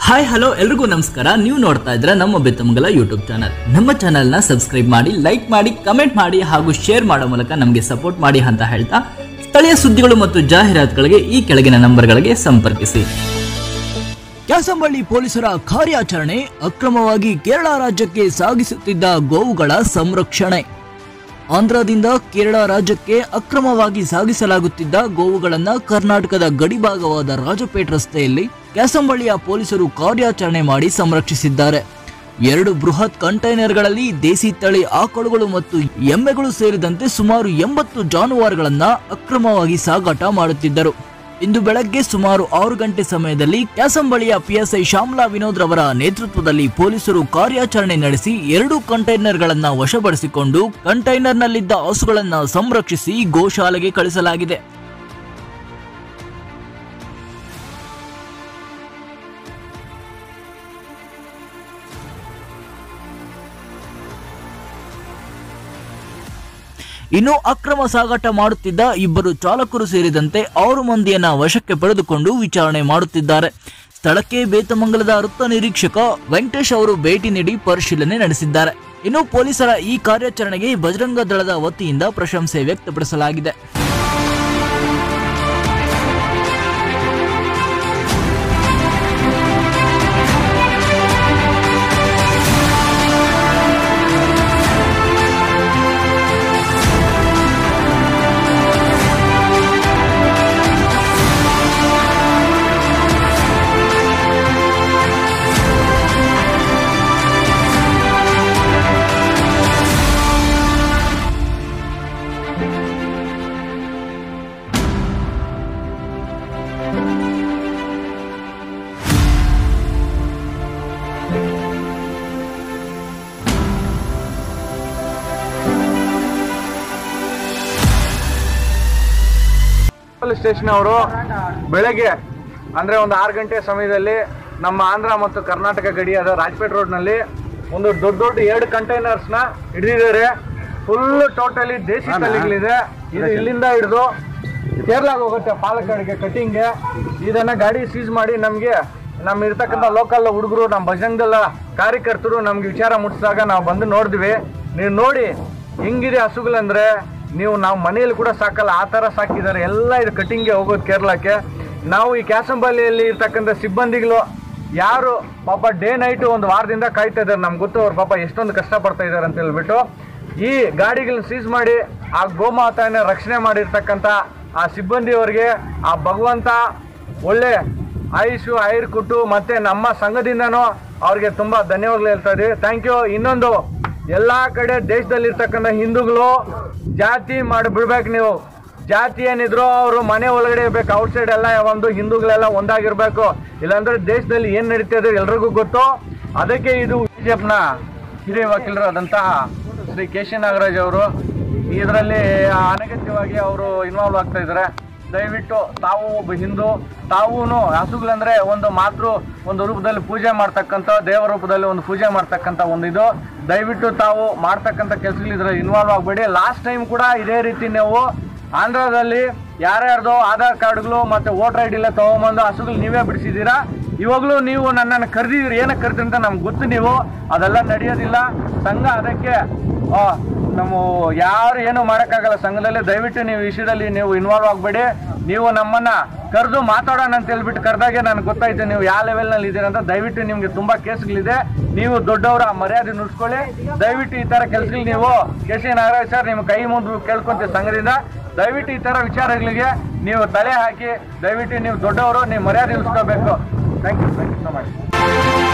hi hello ಎಲ್ರಿಗೂ ನಮಸ್ಕಾರ ನೀವು ನೋಡ್ತಾ ಇದ್ರೆ ನಮ್ಮ ಬೆತ್ತಮಂಗಲ ಯೂಟ್ಯೂಬ್ ಚಾನಲ್ ನಮ್ಮ ಚಾನಲ್ನ ಸಬ್ಸ್ಕ್ರೈಬ್ ಮಾಡಿ ಲೈಕ್ ಮಾಡಿ ಕಮೆಂಟ್ ಮಾಡಿ ಹಾಗೂ ಶೇರ್ ಮಾಡೋ ಮೂಲಕ ನಮಗೆ ಸಪೋರ್ಟ್ ಮಾಡಿ ಅಂತ ಹೇಳ್ತಾ ಸ್ಥಳೀಯ ಸುದ್ದಿಗಳು ಮತ್ತು ಜಾಹೀರಾತುಗಳಿಗೆ ಈ ಕೆಳಗಿನ ನಂಬರ್ಗಳಿಗೆ ಸಂಪರ್ಕಿಸಿ ಕ್ಯಾಸಂಬಳ್ಳಿ ಪೊಲೀಸರ ಕಾರ್ಯಾಚರಣೆ ಅಕ್ರಮವಾಗಿ ಕೇರಳ ರಾಜ್ಯಕ್ಕೆ ಸಾಗಿಸುತ್ತಿದ್ದ ಗೋವುಗಳ ಸಂರಕ್ಷಣೆ ಆಂಧ್ರದಿಂದ ಕೇರಳ ರಾಜ್ಯಕ್ಕೆ ಅಕ್ರಮವಾಗಿ ಸಾಗಿಸಲಾಗುತ್ತಿದ್ದ ಗೋವುಗಳನ್ನ ಕರ್ನಾಟಕದ ಗಡಿಭಾಗವಾದ ರಾಜಪೇಟ್ ರಸ್ತೆಯಲ್ಲಿ ಕ್ಯಾಸಂಬಳ್ಳಿಯ ಪೊಲೀಸರು ಕಾರ್ಯಾಚರಣೆ ಮಾಡಿ ಸಂರಕ್ಷಿಸಿದ್ದಾರೆ ಎರಡು ಬೃಹತ್ ಕಂಟೈನರ್ಗಳಲ್ಲಿ ದೇಸಿ ತಳಿ ಆಕಳುಗಳು ಮತ್ತು ಎಮ್ಮೆಗಳು ಸೇರಿದಂತೆ ಸುಮಾರು ಎಂಬತ್ತು ಜಾನುವಾರುಗಳನ್ನ ಅಕ್ರಮವಾಗಿ ಸಾಗಾಟ ಮಾಡುತ್ತಿದ್ದರು ಇಂದು ಬೆಳಗ್ಗೆ ಸುಮಾರು ಆರು ಗಂಟೆ ಸಮಯದಲ್ಲಿ ಕ್ಯಾಸಂಬಳಿಯ ಪಿಎಸ್ಐ ಶ್ಯಾಮ್ಲಾ ವಿನೋದ್ ರವರ ನೇತೃತ್ವದಲ್ಲಿ ಪೊಲೀಸರು ಕಾರ್ಯಾಚರಣೆ ನಡೆಸಿ ಎರಡು ಕಂಟೈನರ್ಗಳನ್ನ ವಶಪಡಿಸಿಕೊಂಡು ಕಂಟೈನರ್ನಲ್ಲಿದ್ದ ಹಸುಗಳನ್ನ ಸಂರಕ್ಷಿಸಿ ಗೋಶಾಲೆಗೆ ಕಳಿಸಲಾಗಿದೆ ಇನ್ನು ಅಕ್ರಮ ಸಾಗಾಟ ಮಾಡುತ್ತಿದ್ದ ಇಬ್ಬರು ಚಾಲಕರು ಸೇರಿದಂತೆ ಆರು ಮಂದಿಯನ್ನ ವಶಕ್ಕೆ ಪಡೆದುಕೊಂಡು ವಿಚಾರಣೆ ಮಾಡುತ್ತಿದ್ದಾರೆ ಸ್ಥಳಕ್ಕೆ ಬೇತಮಂಗಲದ ವೃತ್ತ ನಿರೀಕ್ಷಕ ವೆಂಕಟೇಶ್ ಅವರು ಭೇಟಿ ನೀಡಿ ಪರಿಶೀಲನೆ ನಡೆಸಿದ್ದಾರೆ ಇನ್ನು ಪೊಲೀಸರ ಈ ಕಾರ್ಯಾಚರಣೆಗೆ ಬಜರಂಗ ದಳದ ವತಿಯಿಂದ ಪ್ರಶಂಸೆ ವ್ಯಕ್ತಪಡಿಸಲಾಗಿದೆ ಪೊಲೀಸ್ ಸ್ಟೇಷನ್ ಅವರು ಬೆಳಗ್ಗೆ ಅಂದ್ರೆ ಒಂದು ಆರು ಗಂಟೆ ಸಮಯದಲ್ಲಿ ನಮ್ಮ ಆಂಧ್ರ ಮತ್ತು ಕರ್ನಾಟಕ ಗಡಿಯಾದ ರಾಜಪೇಟ್ ರೋಡ್ನಲ್ಲಿ ಒಂದು ದೊಡ್ಡ ದೊಡ್ಡ ಎರಡು ಕಂಟೈನರ್ಸ್ ನ ಹಿಡಿದಿದ್ದಾರೆ ಫುಲ್ ಟೋಟಲಿ ದೇಸಿ ತಳಿಗಳಿದೆ ಇದು ಇಲ್ಲಿಂದ ಹಿಡಿದು ಕೇರಳಕ್ಕೆ ಹೋಗುತ್ತೆ ಪಾಲಕ್ಕಾಡಿಗೆ ಕಟಿಂಗ್ಗೆ ಇದನ್ನ ಗಾಡಿ ಸೀಸ್ ಮಾಡಿ ನಮಗೆ ನಮ್ಮ ಇರ್ತಕ್ಕಂಥ ಲೋಕಲ್ ಹುಡುಗರು ನಮ್ಮ ಭಜಂಗದಲ್ಲ ಕಾರ್ಯಕರ್ತರು ನಮ್ಗೆ ವಿಚಾರ ಮುಟ್ಟಿಸಿದಾಗ ನಾವು ಬಂದು ನೋಡಿದ್ವಿ ನೀವು ನೋಡಿ ಹೆಂಗಿದೆ ಹಸುಗಳಂದ್ರೆ ನೀವು ನಾವು ಮನೆಯಲ್ಲಿ ಕೂಡ ಸಾಕಲ್ಲ ಆ ಥರ ಸಾಕಿದ್ದಾರೆ ಎಲ್ಲ ಇದು ಕಟಿಂಗ್ಗೆ ಹೋಗೋದು ಕೇರಳಕ್ಕೆ ನಾವು ಈ ಕ್ಯಾಸಂಬಲ್ಲಿಯಲ್ಲಿ ಇರ್ತಕ್ಕಂಥ ಸಿಬ್ಬಂದಿಗಳು ಯಾರು ಪಾಪ ಡೇ ನೈಟು ಒಂದು ವಾರದಿಂದ ಕಾಯ್ತಾ ಇದ್ದಾರೆ ನಮ್ಗೆ ಗೊತ್ತು ಅವ್ರು ಪಾಪ ಎಷ್ಟೊಂದು ಕಷ್ಟಪಡ್ತಾ ಇದ್ದಾರೆ ಅಂತ ಹೇಳ್ಬಿಟ್ಟು ಈ ಗಾಡಿಗಳನ್ನ ಸೀಸ್ ಮಾಡಿ ಆ ಗೋಮಾತೆಯನ್ನು ರಕ್ಷಣೆ ಮಾಡಿರ್ತಕ್ಕಂಥ ಆ ಸಿಬ್ಬಂದಿಯವರಿಗೆ ಆ ಭಗವಂತ ಒಳ್ಳೆ ಆಯುಷು ಐರ್ ಕೊಟ್ಟು ಮತ್ತೆ ನಮ್ಮ ಸಂಘದಿಂದನೂ ಅವ್ರಿಗೆ ತುಂಬಾ ಧನ್ಯವಾದಗಳು ಹೇಳ್ತಾ ಇದೀವಿ ಥ್ಯಾಂಕ್ ಯು ಇನ್ನೊಂದು ಎಲ್ಲಾ ಕಡೆ ದೇಶದಲ್ಲಿ ಇರ್ತಕ್ಕಂಥ ಹಿಂದೂಗಳು ಜಾತಿ ಮಾಡಿ ಬಿಡ್ಬೇಕು ನೀವು ಜಾತಿ ಏನಿದ್ರು ಅವರು ಮನೆ ಒಳಗಡೆ ಇರ್ಬೇಕು ಔಟ್ಸೈಡ್ ಎಲ್ಲ ಒಂದು ಹಿಂದೂಗಳೆಲ್ಲ ಒಂದಾಗಿರ್ಬೇಕು ಇಲ್ಲಾಂದ್ರೆ ದೇಶದಲ್ಲಿ ಏನ್ ನಡೀತಾ ಇದೆ ಎಲ್ರಿಗೂ ಗೊತ್ತು ಅದಕ್ಕೆ ಇದು ಬಿಜೆಪಿನ ಹಿರಿಯ ವಕೀಲರಾದಂತಹ ಶ್ರೀ ಕೆ ಸಿ ನಾಗರಾಜ್ ಅವರು ಇದರಲ್ಲಿ ಅನಗತ್ಯವಾಗಿ ಅವರು ಇನ್ವಾಲ್ವ್ ಆಗ್ತಾ ಇದ್ದಾರೆ ದಯವಿಟ್ಟು ತಾವು ಒಬ್ಬ ಹಿಂದೂ ತಾವೂ ಹಸುಗಳಂದ್ರೆ ಒಂದು ಮಾತೃ ಒಂದು ರೂಪದಲ್ಲಿ ಪೂಜೆ ಮಾಡ್ತಕ್ಕಂಥ ದೇವರ ರೂಪದಲ್ಲಿ ಒಂದು ಪೂಜೆ ಮಾಡ್ತಕ್ಕಂಥ ಒಂದು ಇದು ದಯವಿಟ್ಟು ತಾವು ಮಾಡ್ತಕ್ಕಂಥ ಕೆಲಸಗಳಿದ್ರೆ ಇನ್ವಾಲ್ವ್ ಆಗಬೇಡಿ ಲಾಸ್ಟ್ ಟೈಮ್ ಕೂಡ ಇದೇ ರೀತಿ ನೀವು ಆಂಧ್ರದಲ್ಲಿ ಯಾರ್ಯಾರ್ದೋ ಆಧಾರ್ ಕಾರ್ಡ್ಗಳು ಮತ್ತೆ ವೋಟರ್ ಐ ಡಿ ಎಲ್ಲ ತಗೊಂಬಂದು ಹಸುಗಳು ನೀವೇ ಬಿಡಿಸಿದ್ದೀರಾ ಇವಾಗಲೂ ನೀವು ನನ್ನನ್ನು ಕರೆದಿದ್ದೀರಿ ಏನಕ್ಕೆ ಕರೆದ್ರಿ ಅಂತ ನಮ್ಗೆ ಗೊತ್ತು ನೀವು ಅದೆಲ್ಲ ನಡೆಯೋದಿಲ್ಲ ಸಂಘ ಅದಕ್ಕೆ ಆ, ನಮ್ಮ ಯಾರು ಏನು ಮಾಡೋಕ್ಕಾಗಲ್ಲ ಸಂಘದಲ್ಲಿ ದಯವಿಟ್ಟು ನೀವು ಈ ವಿಷಯದಲ್ಲಿ ನೀವು ಇನ್ವಾಲ್ವ್ ಆಗಬೇಡಿ ನೀವು ನಮ್ಮನ್ನ ಕರೆದು ಮಾತಾಡೋಣ ಅಂತ ಹೇಳ್ಬಿಟ್ಟು ಕರೆದಾಗೆ ನನಗೆ ಗೊತ್ತಾಯ್ತು ನೀವು ಯಾವ ಲೆವೆಲ್ನಲ್ಲಿ ಇದ್ದೀರಾ ಅಂತ ದಯವಿಟ್ಟು ನಿಮಗೆ ತುಂಬಾ ಕೇಸ್ಗಳಿದೆ ನೀವು ದೊಡ್ಡವರ ಆ ಮರ್ಯಾದೆ ನುಡ್ಸ್ಕೊಳ್ಳಿ ದಯವಿಟ್ಟು ಈ ತರ ಕೆಲಸಗಳು ನೀವು ಕೆ ಸಿ ನಾಗರಾಜ್ ಸರ್ ನಿಮ್ಮ ಕೈ ಮುಂದೆ ಕೇಳ್ಕೊಂತೀವಿ ಸಂಘದಿಂದ ದಯವಿಟ್ಟು ಈ ತರ ವಿಚಾರಗಳಿಗೆ ನೀವು ತಲೆ ಹಾಕಿ ದಯವಿಟ್ಟು ನೀವು ದೊಡ್ಡವರು ನೀವು ಮರ್ಯಾದೆ ಉಳಿಸ್ಕೋಬೇಕು thank you thank you so much